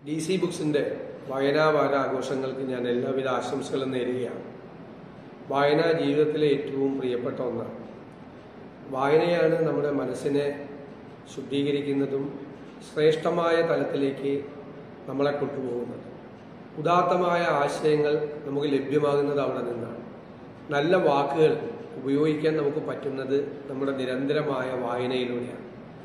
D C ബുക്സിന്റെ വായനാവാര ആഘോഷങ്ങൾക്ക് ഞാൻ എല്ലാവിധ ആശംസകളും നേരുകയാണ് വായന ജീവിതത്തിലെ ഏറ്റവും പ്രിയപ്പെട്ട ഒന്നാണ് വായനയാണ് നമ്മുടെ മനസ്സിനെ ശുദ്ധീകരിക്കുന്നതും ശ്രേഷ്ഠമായ തലത്തിലേക്ക് നമ്മളെ കൊണ്ടുപോകുന്നത് ഉദാത്തമായ ആശയങ്ങൾ നമുക്ക് ലഭ്യമാകുന്നത് അവിടെ നിന്നാണ് നല്ല വാക്കുകൾ ഉപയോഗിക്കാൻ നമുക്ക് പറ്റുന്നത് നമ്മുടെ നിരന്തരമായ വായനയിലൂടെയാണ്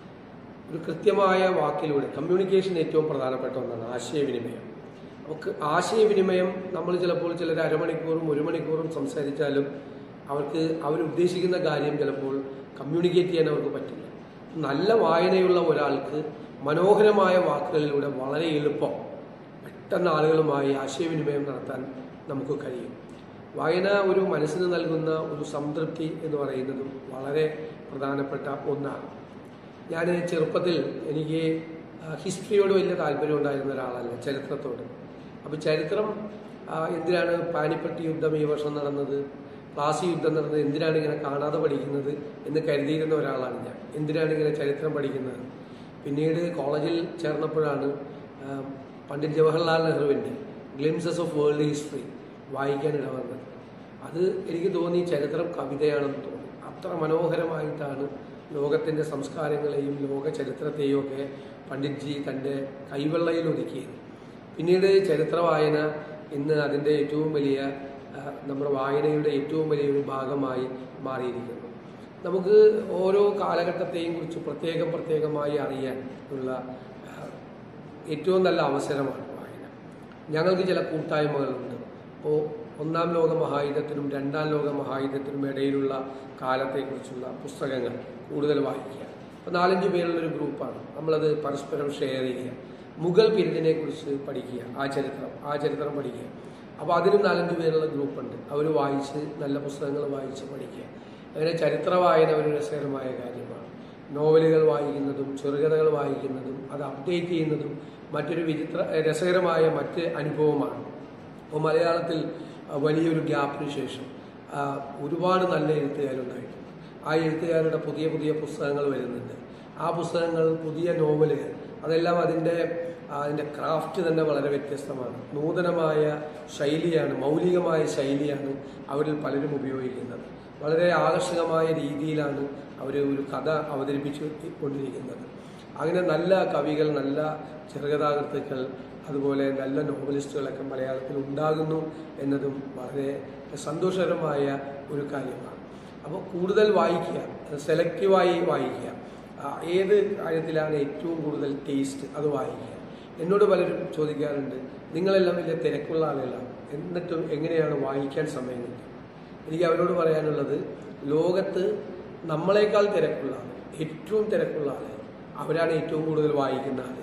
ഒരു കൃത്യമായ വാക്കിലൂടെ കമ്മ്യൂണിക്കേഷൻ ഏറ്റവും പ്രധാനപ്പെട്ട ഒന്നാണ് ആശയവിനിമയം നമുക്ക് ആശയവിനിമയം നമ്മൾ ചിലപ്പോൾ ചിലർ അരമണിക്കൂറും ഒരു മണിക്കൂറും സംസാരിച്ചാലും അവർക്ക് അവരുദ്ദേശിക്കുന്ന കാര്യം ചിലപ്പോൾ കമ്മ്യൂണിക്കേറ്റ് ചെയ്യാൻ അവർക്ക് പറ്റില്ല നല്ല വായനയുള്ള ഒരാൾക്ക് മനോഹരമായ വാക്കുകളിലൂടെ വളരെ എളുപ്പം പെട്ടെന്ന് ആളുകളുമായി ആശയവിനിമയം നടത്താൻ നമുക്ക് കഴിയും വായന ഒരു മനസ്സിന് നൽകുന്ന ഒരു സംതൃപ്തി എന്ന് പറയുന്നതും വളരെ പ്രധാനപ്പെട്ട ഒന്നാണ് ഞാൻ ചെറുപ്പത്തിൽ എനിക്ക് ആ, ഹിസ്റ്ററിയോട് വലിയ താല്പര്യം ഉണ്ടായിരുന്ന ഒരാളല്ല ചരിത്രത്തോട് അപ്പോൾ ചരിത്രം ആ, എന്തിനാണ് പാനിപ്പട്ടി യുദ്ധം ഈ വർഷം നടന്നത് പ്ലാസി യുദ്ധം നടന്നത് എന്തിനാണ് ഇങ്ങനെ കാണാതെ പഠിക്കുന്നത് എന്ന് കരുതിയിരുന്ന ഒരാളാണ് ഞാൻ എന്തിനാണ് ഇങ്ങനെ ചരിത്രം പഠിക്കുന്നത് പിന്നീട് കോളേജിൽ ചേർന്നപ്പോഴാണ് ആ, പണ്ഡിറ്റ് ജവഹർലാൽ നെഹ്റുവിൻ്റെ ഗ്ലിംസസ് ഓഫ് വേൾഡ് ഹിസ്റ്ററി വായിക്കാൻ ഇടവന്നത് അത് എനിക്ക് തോന്നി ചരിത്രം കവിതയാണെന്ന് തോന്നി അത്ര മനോഹരമായിട്ടാണ് ലോകത്തിൻ്റെ സംസ്കാരങ്ങളെയും ലോക ചരിത്രത്തെയും ഒക്കെ പണ്ഡിറ്റ്ജി തൻ്റെ കൈവെള്ളയിൽ ഒതുക്കിയത് പിന്നീട് ചരിത്ര വായന ഇന്ന് അതിൻ്റെ ഏറ്റവും വലിയ ആ, നമ്മുടെ വായനയുടെ ഏറ്റവും വലിയൊരു ഭാഗമായി മാറിയിരിക്കുന്നു നമുക്ക് ഓരോ കാലഘട്ടത്തെയും കുറിച്ച് പ്രത്യേകം പ്രത്യേകമായി അറിയാൻ ഉള്ള ആ, ഏറ്റവും നല്ല അവസരമാണ് വായന ഞങ്ങൾക്ക് ചില കൂട്ടായ്മകളുണ്ട് ഇപ്പോൾ ഒന്നാം ലോക മഹായുദ്ധത്തിനും രണ്ടാം ലോക മഹായുദ്ധത്തിനും ഇടയിലുള്ള കാലത്തെക്കുറിച്ചുള്ള പുസ്തകങ്ങൾ കൂടുതൽ വായിക്കുക അപ്പോൾ നാലഞ്ച് പേരുള്ള ഒരു ഗ്രൂപ്പാണ് നമ്മളത് പരസ്പരം ഷെയർ ചെയ്യുക മുഗൾ പീരീഡിനെ കുറിച്ച് പഠിക്കുക ആ ചരിത്രം ആ ചരിത്രം പഠിക്കുക അപ്പോൾ അതിനും നാലഞ്ച് പേരുള്ള ഗ്രൂപ്പുണ്ട് അവർ വായിച്ച് നല്ല പുസ്തകങ്ങൾ വായിച്ച് പഠിക്കുക അങ്ങനെ ചരിത്ര വായന ഒരു രസകരമായ കാര്യമാണ് നോവലുകൾ വായിക്കുന്നതും ചെറുകഥകൾ വായിക്കുന്നതും അത് അപ്ഡേറ്റ് ചെയ്യുന്നതും മറ്റൊരു വിചിത്ര രസകരമായ മറ്റ് അനുഭവമാണ് അപ്പോൾ മലയാളത്തിൽ ആ, വലിയൊരു ഗ്യാപ്പിന് ശേഷം ആ, ഒരുപാട് നല്ല എഴുത്തുകാരുണ്ടായിട്ടുണ്ട് ആ എഴുത്തുകാരുടെ പുതിയ പുതിയ പുസ്തകങ്ങൾ വരുന്നുണ്ട് ആ പുസ്തകങ്ങൾ പുതിയ നോവലുകൾ അതെല്ലാം അതിൻ്റെ അതിൻ്റെ ക്രാഫ്റ്റ് തന്നെ വളരെ വ്യത്യസ്തമാണ് നൂതനമായ ശൈലിയാണ് മൗലികമായ ശൈലിയാണ് അവരിൽ പലരും ഉപയോഗിക്കുന്നത് വളരെ ആകർഷകമായ രീതിയിലാണ് അവർ ഒരു കഥ അവതരിപ്പിച്ചു കൊണ്ടിരിക്കുന്നത് അങ്ങനെ നല്ല കവികൾ നല്ല ചെറുകഥാകൃത്തുക്കൾ അതുപോലെ നല്ല നോവലിസ്റ്റുകളൊക്കെ മലയാളത്തിൽ ഉണ്ടാകുന്നു എന്നതും വളരെ സന്തോഷകരമായ ഒരു കാര്യമാണ് അപ്പോൾ കൂടുതൽ വായിക്കുക സെലക്റ്റീവായി വായിക്കുക ആ, ഏത് കാര്യത്തിലാണ് ഏറ്റവും കൂടുതൽ ടേസ്റ്റ് അത് വായിക്കുക എന്നോട് പലരും ചോദിക്കാറുണ്ട് നിങ്ങളെല്ലാം വലിയ തിരക്കുള്ള ആളുകളാണ് എന്നിട്ടും എങ്ങനെയാണ് വായിക്കാൻ സമയം കിട്ടുക എനിക്ക് അവരോട് പറയാനുള്ളത് ലോകത്ത് നമ്മളെക്കാൾ തിരക്കുള്ള ആൾ ഏറ്റവും തിരക്കുള്ള ആൾ അവരാണ് ഏറ്റവും കൂടുതൽ വായിക്കുന്ന ആളുകൾ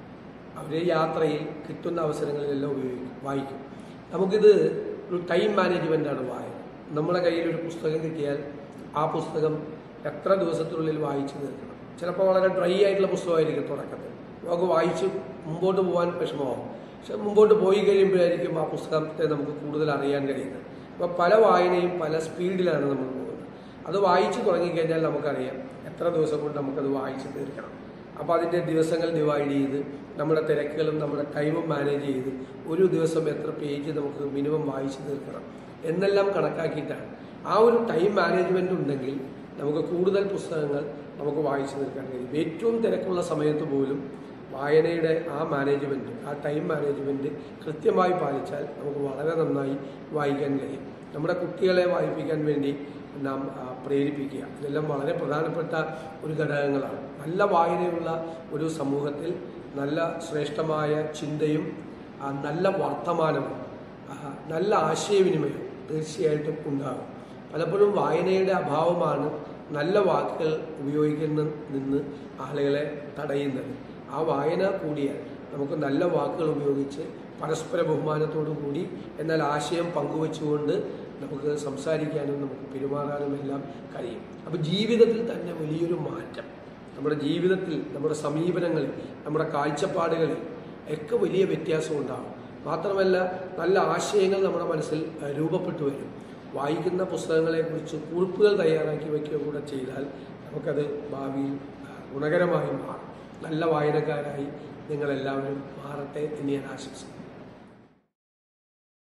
അവർ യാത്രയിൽ കിട്ടുന്ന അവസരങ്ങളിലെല്ലാം ഉപയോഗിക്കും വായിക്കും നമുക്കിത് ഒരു ടൈം മാനേജ്മെൻ്റാണ് വായന നമ്മുടെ കയ്യിൽ ഒരു പുസ്തകം കിട്ടിയാൽ ആ പുസ്തകം എത്ര ദിവസത്തിനുള്ളിൽ വായിച്ചു തീർക്കണം ചിലപ്പോൾ വളരെ ഡ്രൈ ആയിട്ടുള്ള പുസ്തകമായിരിക്കും തുടക്കത്തിൽ നമുക്ക് വായിച്ച് മുമ്പോട്ട് പോകാൻ വിഷമമാവും പക്ഷെ മുമ്പോട്ട് പോയി കഴിയുമ്പോഴായിരിക്കും ആ പുസ്തകത്തെ നമുക്ക് കൂടുതൽ അറിയാൻ കഴിയുന്നത് അപ്പോൾ പല വായനയും പല സ്പീഡിലാണ് നമ്മൾ പോകുന്നത് അത് വായിച്ചു തുടങ്ങിക്കഴിഞ്ഞാൽ നമുക്കറിയാം എത്ര ദിവസം കൊണ്ട് നമുക്കത് വായിച്ച് തീർക്കണം അപ്പോൾ അതിൻ്റെ ദിവസങ്ങൾ ഡിവൈഡ് ചെയ്ത് നമ്മുടെ തിരക്കുകളും നമ്മുടെ ടൈമും മാനേജ് ചെയ്ത് ഒരു ദിവസം എത്ര പേജ് നമുക്ക് മിനിമം വായിച്ച് തീർക്കണം എന്നെല്ലാം കണക്കാക്കിയിട്ടാണ് ആ ഒരു ടൈം മാനേജ്മെൻ്റ് ഉണ്ടെങ്കിൽ നമുക്ക് കൂടുതൽ പുസ്തകങ്ങൾ നമുക്ക് വായിച്ചു തീർക്കാൻ കഴിയും ഏറ്റവും തിരക്കുള്ള സമയത്ത് പോലും വായനയുടെ ആ മാനേജ്മെൻറ്റ് ആ ടൈം മാനേജ്മെൻറ്റ് കൃത്യമായി പാലിച്ചാൽ നമുക്ക് വളരെ നന്നായി വായിക്കാൻ കഴിയും നമ്മുടെ കുട്ടികളെ വായിപ്പിക്കാൻ വേണ്ടി നാം ആ, പ്രേരിപ്പിക്കുക ഇതെല്ലാം വളരെ പ്രധാനപ്പെട്ട ഒരു ഘടകങ്ങളാണ് നല്ല വായനയുള്ള ഒരു സമൂഹത്തിൽ നല്ല ശ്രേഷ്ഠമായ ചിന്തയും ആ, നല്ല വർത്തമാനവും ആ, നല്ല ആശയവിനിമയം തീർച്ചയായിട്ടും ഉണ്ടാകും പലപ്പോഴും വായനയുടെ അഭാവമാണ് നല്ല വാക്കുകൾ ഉപയോഗിക്കുന്ന നിന്ന് ആളുകളെ തടയുന്നത് ആ വായന കൂടിയാൽ നമുക്ക് നല്ല വാക്കുകൾ ഉപയോഗിച്ച് പരസ്പര ബഹുമാനത്തോടു കൂടി എന്നാൽ ആശയം പങ്കുവെച്ചുകൊണ്ട് നമുക്ക് സംസാരിക്കാനും നമുക്ക് പെരുമാറാനും എല്ലാം കഴിയും അപ്പോൾ ജീവിതത്തിൽ തന്നെ വലിയൊരു മാറ്റം നമ്മുടെ ജീവിതത്തിൽ നമ്മുടെ സമീപനങ്ങളിൽ നമ്മുടെ കാഴ്ചപ്പാടുകളിൽ ഒക്കെ വലിയ വ്യത്യാസം ഉണ്ടാകും മാത്രമല്ല നല്ല ആശയങ്ങൾ നമ്മുടെ മനസ്സിൽ അഹ്, രൂപപ്പെട്ടു വരും വായിക്കുന്ന പുസ്തകങ്ങളെക്കുറിച്ച് കുറിപ്പുകൾ തയ്യാറാക്കി വയ്ക്കുക കൂടെ ചെയ്താൽ നമുക്കത് ഭാവിയിൽ അഹ്, ഗുണകരമായി മാറും നല്ല വായനക്കാരായി നിങ്ങളെല്ലാവരും മാറട്ടെ എന്ന് ഞാൻ ആശംസിക്കുന്നു